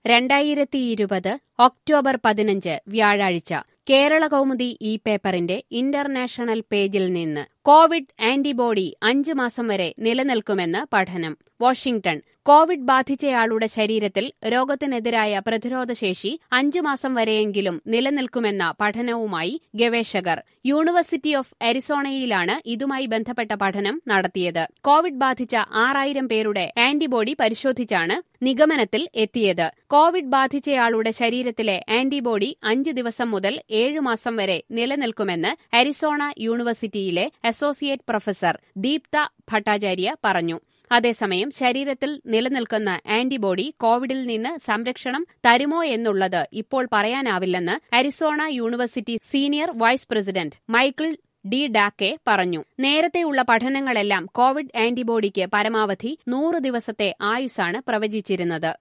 രണ്ടായിരത്തി ഇരുപത് ഒക്ടോബർ പതിനഞ്ച് വ്യാഴാഴ്ച കേരള കൗമുദി ഈ പേപ്പറിന്റെ ഇന്റർനാഷണൽ പേജിൽ നിന്ന് കോവിഡ് ആന്റിബോഡി അഞ്ചു മാസം വരെ നിലനിൽക്കുമെന്ന് പഠനം വാഷിംഗ്ടൺ കോവിഡ് ബാധിച്ചയാളുടെ ശരീരത്തിൽ രോഗത്തിനെതിരായ പ്രതിരോധശേഷി അഞ്ചു മാസം വരെയെങ്കിലും നിലനിൽക്കുമെന്ന പഠനവുമായി ഗവേഷകർ യൂണിവേഴ്സിറ്റി ഓഫ് അരിസോണയിലാണ് ഇതുമായി ബന്ധപ്പെട്ട പഠനം നടത്തിയത് കോവിഡ് ബാധിച്ച ആറായിരം പേരുടെ ആന്റിബോഡി പരിശോധിച്ചാണ് നിഗമനത്തിൽ എത്തിയത് കോവിഡ് ബാധിച്ചയാളുടെ ശരീരത്തിലെ ആന്റിബോഡി അഞ്ച് ദിവസം മുതൽ ഏഴു മാസം വരെ നിലനിൽക്കുമെന്ന് അരിസോണ യൂണിവേഴ്സിറ്റിയിലെ അസോസിയേറ്റ് പ്രൊഫസർ ദീപ്ത ഭട്ടാചാര്യ പറഞ്ഞു അതേസമയം ശരീരത്തിൽ നിലനിൽക്കുന്ന ആന്റിബോഡി കോവിഡിൽ നിന്ന് സംരക്ഷണം തരുമോ എന്നുള്ളത് ഇപ്പോൾ പറയാനാവില്ലെന്ന് Arizona university senior vice president Michael D Dake പറഞ്ഞു നേരത്തെയുള്ള പഠനങ്ങളെല്ലാം കോവിഡ് ആന്റിബോഡിക്ക് പരമാവധി നൂറ് ദിവസത്തെ ആയുസാണ് പ്രവചിച്ചിരുന്നത്